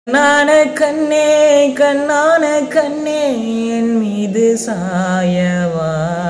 கண்ணான கண்ணே கண்ணான கண்ணே என் மீது சாயவா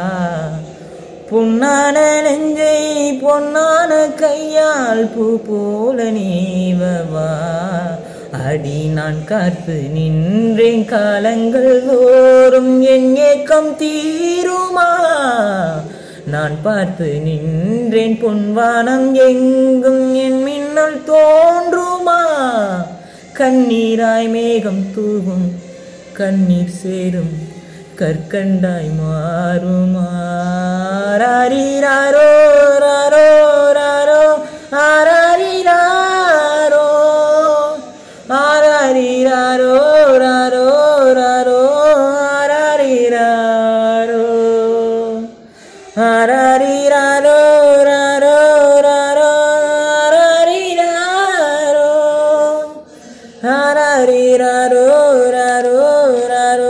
பொன்னான நெஞ்சை பொன்னான கையால் பூ போல நீவவா அடி நான் காத்து நின்றேன் காலங்கள் தோறும் என் ஏக்கம் தீருமா நான் பார்த்து நின்றேன் பொன்வானம் எங்கும் என் மின்னல் தோன்றுமா கண்ணீராய் மேகம் தூவும் கண்ணீர் சேரும் கற்கண்டாய் மாறுமா ராரீராரோ ராரோ ராரோ ஆராரீராரோ ஆராரீராரோ ராரோ ராரோ ஆராரீராரோ ஆராரீராரோ ராரோ ராரோ ஆராரீராரோ ஆராரீராரோ ராரோ ராரோ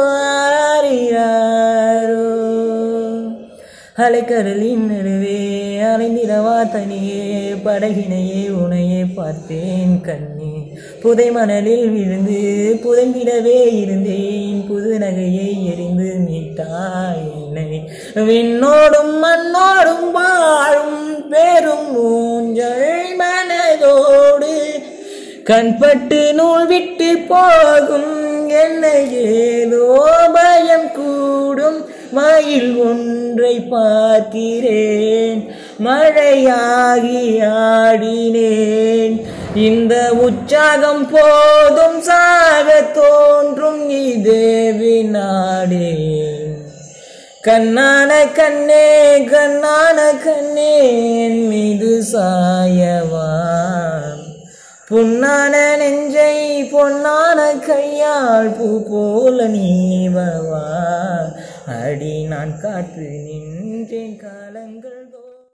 ஆராரீராரோ அலைக்கடலின் நடுவே அலைந்திடவா தனியே படகினையே உனையே பார்த்தேன் கண்ணே புதை மணலில் விழுந்து புதைந்திடவே இருந்தேன் புது நகையை எரிந்து மீட்டாய் என்னை விண்ணோடும் மண்ணோடும் வாழும் பெரும் ஊஞ்சல் மனதோடு கண்பட்டு நூல் விட்டு போகும் என்னை ஏதோ பயம் கூடும் மயில் ஒன்றை பார்க்கிறேன் மழையாகி ஆடினேன் இந்த உற்சாகம் போதும் சாக தோன்றும் இதே வினாடேன் கண்ணான கண்ணே கண்ணான கண்ணே என் மீது சாயவா பொன்னான நெஞ்சை பொன்னான கையால் பூ போல நீவவா அடி நான் காத்து நின்றேன் காலங்கள்